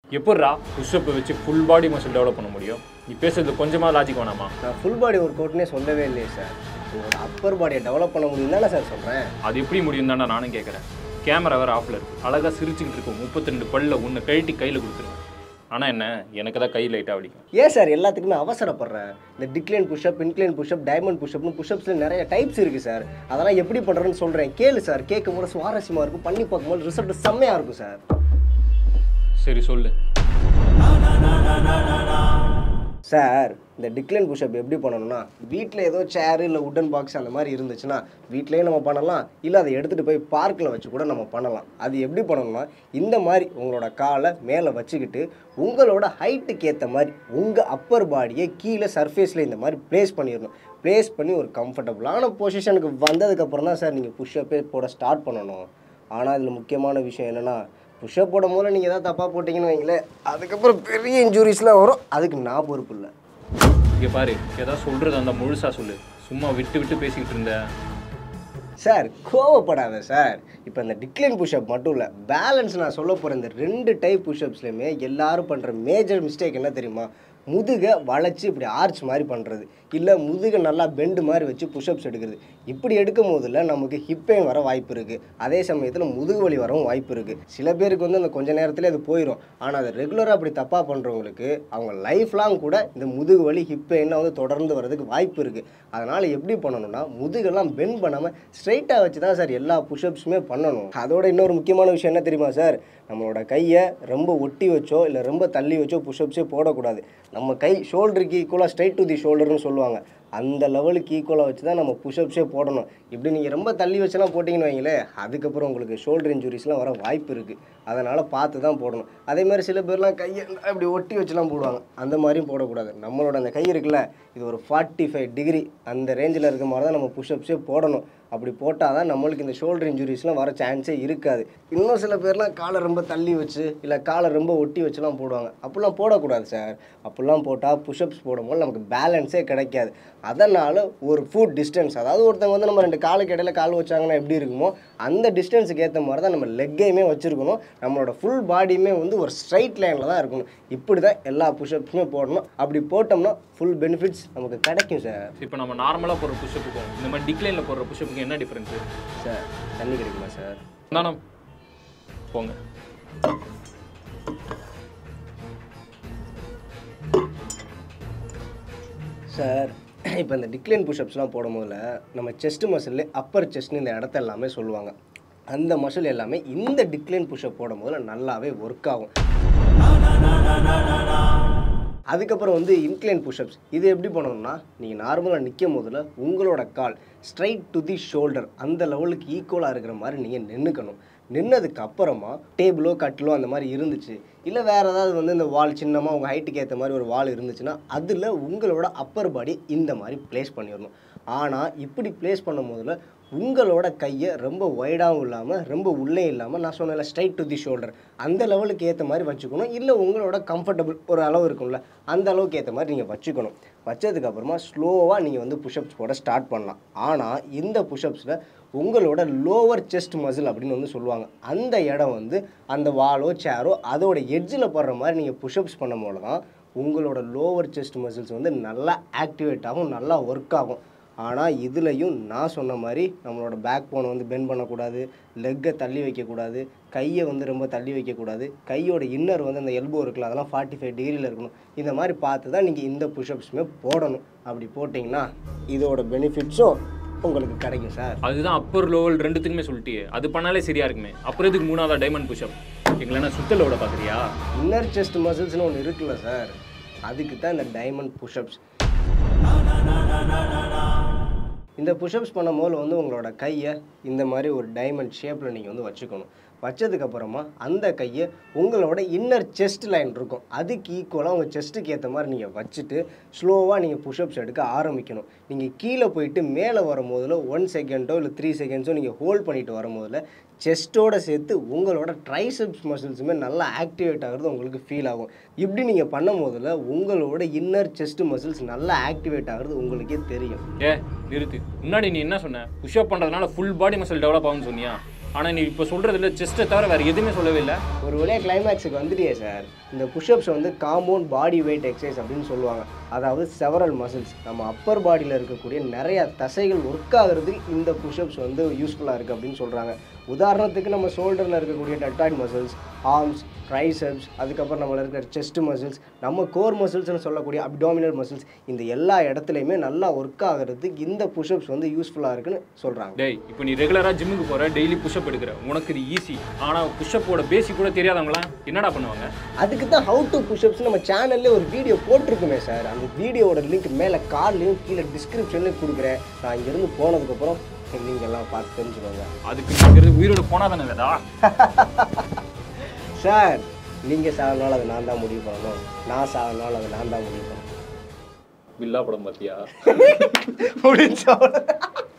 எப்பட்றா புஷ்அப்பை வச்சு full body muscle develop பண்ண முடியும் நீ பேசுறது கொஞ்சமாக லாஜிக் வேணாமா நான் ஃபுல் பாடி ஒர்க் அவுட்னே சொல்லவே இல்லையே சார் உங்களோட அப்பர் பாடியை டெவலப் பண்ண முடியும் தானே சார் சொல்கிறேன் அது எப்படி முடியும் தானே நானும் கேட்குறேன் கேமரா வேறு ஆஃபில் இருக்கு அழகாக சிரிச்சுக்கிட்டு இருக்கும் முப்பத்தி ரெண்டு பல்ல உன்னை கழட்டி கையில் கொடுத்துருவேன் ஆனால் என்ன எனக்கு தான் கை லைட்டாக வலிக்கும் ஏன் சார் எல்லாத்துக்குமே அவசரப்படுறேன் இந்த decline push up incline push up diamond புஷ்அப்னு புஷ்அப்ஸில் நிறைய டைப்ஸ் இருக்குது சார் அதெல்லாம் எப்படி பண்ணுறேன்னு சொல்கிறேன் கேளு சார் கேட்கும் போது சுவாரஸ்யமாக இருக்கும் பண்ணி பார்க்கும்போது ரிசல்ட் செம்மையாக இருக்கும் சார் சரி சொல்லு சார் இந்த டிக்ளைன் புஷ்அப் எப்படி பண்ணணும்னா வீட்டில் ஏதோ சேரு இல்லை உட்டன் பாக்ஸ் அந்த மாதிரி இருந்துச்சுன்னா வீட்லேயே நம்ம பண்ணலாம் இல்லை அதை எடுத்துகிட்டு போய் பார்க்கில் வச்சு கூட நம்ம பண்ணலாம் அது எப்படி பண்ணணும்னா இந்த மாதிரி உங்களோட காலை மேலே வச்சுக்கிட்டு உங்களோட ஹைட்டுக்கு ஏற்ற மாதிரி உங்கள் அப்பர் பாடியை கீழே சர்ஃபேஸில் இந்த மாதிரி ப்ளேஸ் பண்ணிடணும் ப்ளேஸ் பண்ணி ஒரு கம்ஃபர்டபுளான பொசிஷனுக்கு வந்ததுக்கப்புறம் தான் சார் நீங்கள் புஷ்அப்பே போட ஸ்டார்ட் பண்ணணும் ஆனால் இதில் முக்கியமான விஷயம் என்னென்னா புஷ்அப் போடும் போது நீங்கள் ஏதாவது தப்பாக போட்டிங்கன்னு வைங்களேன் அதுக்கப்புறம் பெரிய இன்ஜுரிஸ்லாம் வரும் அதுக்கு நான் பொறுப்பு இல்லை இங்கே பாரு ஏதாவது சொல்கிறது அந்த முழுசாக சொல்லு சும்மா விட்டு விட்டு பேசிக்கிட்டு இருந்த சார் கோவப்படாத சார் இப்போ இந்த டிக்ளைன் புஷ்அப் மட்டும் இல்லை பேலன்ஸ் நான் சொல்ல போகிற இந்த ரெண்டு டைப் புஷ்அப்ஸ்லையுமே எல்லாரும் பண்ணுற மேஜர் மிஸ்டேக் என்ன தெரியுமா முதுகை வளைச்சி இப்படி ஆர்ச் மாதிரி பண்ணுறது இல்லை முதுகை நல்லா பெண்டு மாதிரி வச்சு புஷ்அப்ஸ் எடுக்கிறது இப்படி எடுக்கும் போதில் நமக்கு ஹிப் பெயின் வர வாய்ப்பு இருக்குது அதே சமயத்தில் முதுகு வலி வரவும் வாய்ப்பு இருக்குது சில பேருக்கு வந்து அந்த கொஞ்ச நேரத்தில் அது போயிடும் ஆனால் அதை ரெகுலராக அப்படி தப்பாக பண்ணுறவங்களுக்கு அவங்க லைஃப் லாங் கூட இந்த முதுகு வலி ஹிப் பெயின்லாம் வந்து தொடர்ந்து வர்றதுக்கு வாய்ப்பு இருக்குது அதனால் எப்படி பண்ணணும்னா முதுகெல்லாம் பெண்ட் பண்ணாமல் ஸ்ட்ரைட்டாக வச்சு தான் சார் எல்லா புஷ்அப்ஸுமே பண்ணணும் அதோட இன்னொரு முக்கியமான விஷயம் என்ன தெரியுமா சார் நம்மளோட கையை ரொம்ப ஒட்டி வச்சோ இல்லை ரொம்ப தள்ளி வச்சோ புஷ்அப்ஸே போடக்கூடாது நம்ம கை ஷோல்டருக்கு ஈக்குவலாக ஸ்ட்ரைட் டு தி ஷோல்டர்னு சொல்லுவாங்க அந்த லெவலுக்கு ஈக்குவலாக வச்சு தான் நம்ம புஷ்அப்ஸே போடணும் இப்படி நீங்கள் ரொம்ப தள்ளி வச்செல்லாம் போட்டிங்கன்னு வைங்களேன் அதுக்கப்புறம் உங்களுக்கு ஷோல்டர் இன்ஜுரிஸ்லாம் வர வாய்ப்பு இருக்குது அதனால் பார்த்து தான் போடணும் அதே மாதிரி சில பேர்லாம் கையை இப்படி ஒட்டி வச்சுலாம் போடுவாங்க அந்த மாதிரியும் போடக்கூடாது நம்மளோட அந்த கை இருக்குல்ல இது ஒரு ஃபார்ட்டி ஃபைவ் டிகிரி அந்த ரேஞ்சில் இருக்க மாதிரி தான் நம்ம புஷ்அப்ஸே போடணும் அப்படி போட்டால் தான் நம்மளுக்கு இந்த ஷோல்டர் இன்ஜுரிஸ்லாம் வர சான்ஸே இருக்காது இன்னும் சில பேர்லாம் காலை ரொம்ப தள்ளி வச்சு இல்லை காலை ரொம்ப ஒட்டி வச்சுலாம் போடுவாங்க அப்படிலாம் போடக்கூடாது சார் அப்படிலாம் போட்டால் புஷ்அப்ஸ் போடும்போது நமக்கு பேலன்ஸே கிடைக்காது அதனால் ஒரு ஃபுட் டிஸ்டன்ஸ் அதாவது ஒருத்தவங்க வந்து நம்ம ரெண்டு காலுக்கு இடையில கால் வச்சாங்கன்னா எப்படி இருக்குமோ அந்த டிஸ்டன்ஸுக்கு ஏற்ற மாதிரி தான் நம்ம லெக்கையுமே வச்சுருக்கணும் நம்மளோட ஃபுல் பாடியுமே வந்து ஒரு ஸ்ட்ரைட் லைனில் தான் இருக்கணும் இப்படி தான் எல்லா புஷ்அப்ஸுமே போடணும் அப்படி போட்டோம்னா ஃபுல் பெனிஃபிட்ஸ் நமக்கு கிடைக்கும் சார் இப்போ நம்ம நார்மலாக போடுற புஷ்அப்புக்கும் இந்த மாதிரி டிக்ளைனில் போடுற புஷ்அப்புக்கும் என்ன டிஃப்ரென்ஸு சார் தண்ணி கிடைக்குமா சார் தானே போங்க சார் இப்போ இந்த டிக்ளைன் புஷ்அப்ஸ்லாம் போடும் போதுல நம்ம செஸ்ட் மசில் அப்பர் செஸ்ட்னு இந்த இடத்த எல்லாமே சொல்லுவாங்க அந்த மசில் எல்லாமே இந்த டிக்ளைன் புஷ்அப் போடும் போதுல நல்லாவே ஒர்க் ஆகும் அதுக்கப்புறம் வந்து இன்க்ளைன் புஷ்அப்ஸ் இது எப்படி பண்ணணும்னா நீங்கள் நார்மலாக நிற்கும் போதில் உங்களோட கால் ஸ்ட்ரைட் டு தி ஷோல்டர் அந்த லெவலுக்கு ஈக்குவலாக இருக்கிற மாதிரி நீங்கள் நின்றுக்கணும் நின்னதுக்கு அப்புறமா டேபிளோ கட்டிலோ அந்த மாதிரி இருந்துச்சு இல்லை வேறு ஏதாவது வந்து இந்த வால் சின்னமாக உங்கள் ஹைட்டுக்கு ஏற்ற மாதிரி ஒரு வால் இருந்துச்சுன்னா அதில் உங்களோட அப்பர் பாடி இந்த மாதிரி ப்ளேஸ் பண்ணிடணும் ஆனால் இப்படி ப்ளேஸ் பண்ணும் போதில் உங்களோட கையை ரொம்ப வைடாகவும் இல்லாமல் ரொம்ப உள்ளே இல்லாமல் நான் சொன்னேன்ல ஸ்ட்ரைட் டு தி ஷோல்டர் அந்த லெவலுக்கு ஏற்ற மாதிரி வச்சுக்கணும் இல்லை உங்களோட கம்ஃபர்டபுள் ஒரு அளவு இருக்கும்ல அந்த அளவுக்கு ஏற்ற மாதிரி நீங்கள் வச்சுக்கணும் வச்சதுக்கப்புறமா ஸ்லோவாக நீங்கள் வந்து புஷ்அப்ஸ் போட ஸ்டார்ட் பண்ணலாம் ஆனால் இந்த புஷ்அப்ஸில் உங்களோட லோவர் செஸ்ட் மசில் அப்படின்னு வந்து சொல்லுவாங்க அந்த இடம் வந்து அந்த வாலோ சேரோ அதோட எட்ஜில் படுற மாதிரி நீங்கள் புஷ்அப்ஸ் பண்ணும் போது தான் உங்களோட லோவர் செஸ்ட் மசில்ஸ் வந்து நல்லா ஆக்டிவேட் ஆகும் நல்லா ஒர்க் ஆகும் ஆனால் இதுலேயும் நான் சொன்ன மாதிரி நம்மளோட பேக் போனை வந்து பெண்ட் பண்ணக்கூடாது லெக்கை தள்ளி வைக்கக்கூடாது கையை வந்து ரொம்ப தள்ளி வைக்கக்கூடாது கையோட இன்னர் வந்து அந்த எல்போ இருக்குல்ல அதெல்லாம் ஃபார்ட்டி ஃபைவ் டிகிரியில் இருக்கணும் இந்த மாதிரி பார்த்து தான் நீங்கள் இந்த புஷ்அப்ஸுமே போடணும் அப்படி போட்டிங்கன்னா இதோட பெனிஃபிட்ஸும் உங்களுக்கு கிடைக்கும் சார் அதுதான் அப்பர் லோவல் ரெண்டுத்துக்குமே சொல்லிட்டியே அது பண்ணாலே சரியா இருக்குமே அப்புறம் இதுக்கு மூணாவது டைமண்ட் புஷ்அப் எங்களை சுத்தலோட பார்க்குறியா இன்னர் செஸ்ட் மசில்ஸ்னு ஒன்று இருக்குல்ல சார் அதுக்கு தான் இந்த டைமண்ட் புஷ்அப்ஸ் இந்த புஷ்அப்ஸ் பண்ணும்போது வந்து உங்களோட கையை இந்த மாதிரி ஒரு டைமண்ட் ஷேப்பில் நீங்கள் வந்து வச்சுக்கணும் வச்சதுக்கப்புறமா அந்த கையை உங்களோட இன்னர் செஸ்ட் லைன் இருக்கும் அதுக்கு ஈக்குவலாக உங்கள் செஸ்ட்டுக்கு ஏற்ற மாதிரி நீங்கள் வச்சுட்டு ஸ்லோவாக நீங்கள் புஷ்அப்ஸ் எடுக்க ஆரம்பிக்கணும் நீங்கள் கீழே போயிட்டு மேலே வரும்போதில் ஒன் செகண்டோ இல்லை த்ரீ செகண்ட்ஸோ நீங்கள் ஹோல்ட் பண்ணிட்டு வரும்போதில் செஸ்ட்டோட சேர்த்து உங்களோட ட்ரைசெப்ஸ் மசில்ஸுமே நல்லா ஆக்டிவேட் ஆகுறது உங்களுக்கு ஃபீல் ஆகும் இப்படி நீங்கள் பண்ணும் போதில் உங்களோட இன்னர் செஸ்ட் மசில்ஸ் நல்லா ஆக்டிவேட் ஆகுறது உங்களுக்கே தெரியும் ஏ நிறுத்து முன்னாடி நீ என்ன சொன்ன புஷ்அப் பண்ணுறதுனால ஃபுல் பாடி மசில் டெவலப் ஆகும்னு சொன்னியா ஆனால் நீ இப்போ சொல்கிறதுல செஸ்ட்டை தவிர வேறு எதுவுமே சொல்லவே இல்லை ஒரு வழியாக கிளைமேக்ஸுக்கு வந்துட்டியே சார் இந்த புஷ்அப்ஸ் வந்து காம்பவுண்ட் பாடி வெயிட் எக்ஸசைஸ் அப்படின்னு சொல்லுவாங்க அதாவது செவரல் மசில்ஸ் நம்ம அப்பர் பாடியில் இருக்கக்கூடிய நிறைய தசைகள் ஒர்க் ஆகுறதுக்கு இந்த புஷ்அப்ஸ் வந்து யூஸ்ஃபுல்லாக இருக்குது அப்படின்னு சொல்கிறாங்க உதாரணத்துக்கு நம்ம ஷோல்டரில் இருக்கக்கூடிய டெட்டாய்ட் மசில்ஸ் ஆர்ம்ஸ் ட்ரைசெப்ஸ் அதுக்கப்புறம் நம்மள இருக்கிற செஸ்ட் மசில்ஸ் நம்ம கோர் மசில்ஸ்னு சொல்லக்கூடிய அப்டாமினல் மசில்ஸ் இந்த எல்லா இடத்துலையுமே நல்லா ஒர்க் ஆகுறதுக்கு இந்த புஷ்அப்ஸ் வந்து யூஸ்ஃபுல்லாக இருக்குன்னு சொல்கிறாங்க டேய் இப்போ நீ ரெகுலராக ஜிம்முக்கு போகிற டெய்லி புஷ்அப் எடுக்கிற உனக்கு இது ஈஸி ஆனால் புஷ்அப்போட பேசிக் கூட தெரியாதவங்களாம் என்னடா பண்ணுவாங்க அதுக்கு தான் ஹவு டு புஷ்அப்ஸ் நம்ம சேனல்ல ஒரு வீடியோ போட்டிருக்குமே சார் அந்த வீடியோவோட லிங்க் மேலே கார்ட்லேயும் கீழே டிஸ்கிரிப்ஷன்லேயும் கொடுக்குறேன் நான் இங்கேருந்து போனதுக்கப்புறம் நீங்கள் எல்லாம் பார்த்து தெரிஞ்சுக்கோங்க அதுக்கு நீங்கிறது உயிரோட போனால் தானே வேதா சார் நீங்கள் சாகனால அதை நான் தான் முடிவு பண்ணணும் நான் சாகனால அதை நான் தான் முடிவு பண்ணணும் வில்லா படம் பார்த்தியா முடிஞ்ச